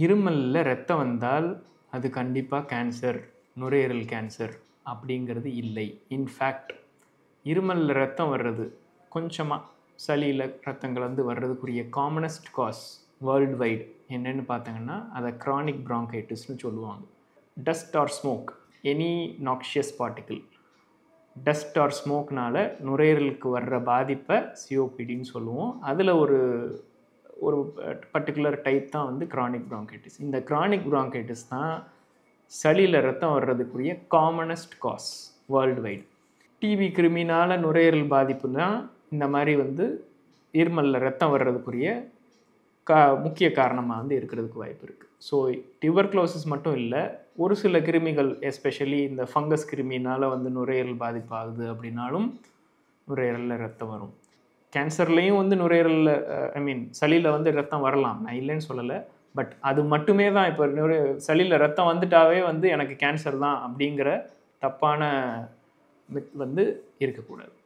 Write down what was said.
இருமலில் ரத்தம் வந்தால் அது கண்டிப்பாக கேன்சர் நுரையீரல் கேன்சர் அப்படிங்கிறது இல்லை இன்ஃபேக்ட் இருமலில் ரத்தம் வர்றது கொஞ்சமாக சளியில் ரத்தம் கலந்து வர்றதுக்குரிய காமனஸ்ட் காஸ் வேர்ல்டு வைடு என்னென்னு பார்த்தீங்கன்னா அதை க்ரானிக் ப்ராங்கைட்டிஸ்னு சொல்லுவாங்க dust or smoke any noxious particle dust or ஸ்மோக்னால நுரையீரலுக்கு வர்ற பாதிப்பை சிஓபிடின்னு சொல்லுவோம் அதில் ஒரு ஒரு பர்டிகுலர் டைப் தான் வந்து க்ரானிக் ப்ராங்கைட்டிஸ் இந்த க்ரானிக் ப்ராங்கைட்டிஸ் தான் சளியில் ரத்தம் வர்றதுக்குரிய commonest cause worldwide TB கிருமினால் நுரையீரல் பாதிப்புனா இந்த மாதிரி வந்து இருமலில் ரத்தம் வர்றதுக்குரிய கா முக்கிய காரணமாக வந்து இருக்கிறதுக்கு வாய்ப்பு இருக்குது ஸோ டியூபர்க்ளோசிஸ் மட்டும் இல்லை ஒரு சில கிருமிகள் எஸ்பெஷலி இந்த ஃபங்கஸ் கிருமினால் வந்து நுரையீரல் பாதிப்பாகுது அப்படின்னாலும் நுரையீரலில் ரத்தம் வரும் கேன்சர்லேயும் வந்து நுரையீரலில் ஐ மீன் சளியில் வந்து ரத்தம் வரலாம் நான் இல்லைன்னு சொல்லலை பட் அது மட்டுமே தான் இப்போ நுரை சளியில் ரத்தம் வந்துட்டாவே வந்து எனக்கு கேன்சர் தான் அப்படிங்கிற தப்பான myth வந்து இருக்கக்கூடாது